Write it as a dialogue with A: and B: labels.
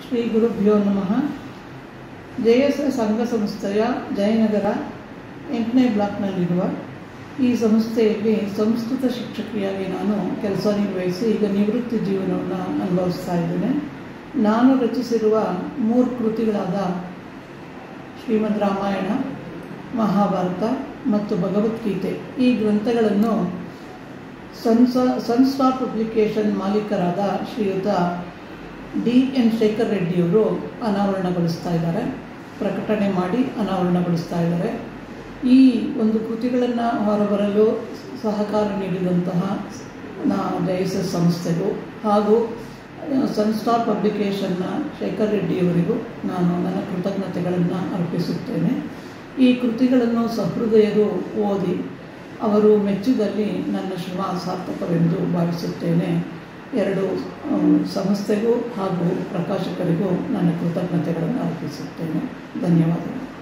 A: ಶ್ರೀ ಗುರುಭ್ಯೋ ನಮಃ J S S ಸಂಘಸಂಸ್ಥೆಯ ಜಯನಗರ ಎಂಟನೇ ಬ್ಲಾಕ್ನಲ್ಲಿರುವ ಈ ಸಂಸ್ಥೆಯಲ್ಲಿ ಸಂಸ್ಕೃತ ಶಿಕ್ಷಕಿಯಾಗಿ ನಾನು ಕೆಲಸ ನಿರ್ವಹಿಸಿ ಈಗ ನಿವೃತ್ತಿ ಜೀವನವನ್ನು ಅನುಭವಿಸ್ತಾ ಇದ್ದೇನೆ ನಾನು ರಚಿಸಿರುವ ಮೂರು ಕೃತಿಗಳಾದ ಶ್ರೀಮದ್ ರಾಮಾಯಣ ಮಹಾಭಾರತ ಮತ್ತು ಭಗವದ್ಗೀತೆ ಈ ಗ್ರಂಥಗಳನ್ನು ಸನ್ಸ ಸನ್ಸ್ಟಾರ್ ಪಬ್ಲಿಕೇಶನ್ ಮಾಲೀಕರಾದ ಶ್ರೀಯುತ ಡಿ ಎನ್ ಶೇಖರ್ ರೆಡ್ಡಿಯವರು ಅನಾವರಣಗೊಳಿಸ್ತಾ ಇದ್ದಾರೆ ಪ್ರಕಟಣೆ ಮಾಡಿ ಅನಾವರಣಗೊಳಿಸ್ತಾ ಇದ್ದಾರೆ ಈ ಒಂದು ಕೃತಿಗಳನ್ನು ಹೊರಬರಲು ಸಹಕಾರ ನೀಡಿದಂತಹ ನಾ ಜೆ ಎಸ್ ಎಸ್ ಸಂಸ್ಥೆಗೂ ಹಾಗೂ ಸನ್ಸ್ಟಾರ್ ಪಬ್ಲಿಕೇಶನ್ನ ಶೇಖರ್ ರೆಡ್ಡಿಯವರಿಗೂ ನಾನು ನನ್ನ ಕೃತಜ್ಞತೆಗಳನ್ನು ಅರ್ಪಿಸುತ್ತೇನೆ ಈ ಕೃತಿಗಳನ್ನು ಸಹೃದಯರು ಓದಿ ಅವರು ಮೆಚ್ಚಿದಲ್ಲಿ ನನ್ನ ಶ್ರಮ ಸಾರ್ಥಕವೆಂದು ಭಾವಿಸುತ್ತೇನೆ ಎರಡು ಸಂಸ್ಥೆಗೂ ಹಾಗೂ ಪ್ರಕಾಶಕರಿಗೂ ನನ್ನ ಕೃತಜ್ಞತೆಗಳನ್ನು ಅರ್ಪಿಸುತ್ತೇನೆ ಧನ್ಯವಾದಗಳು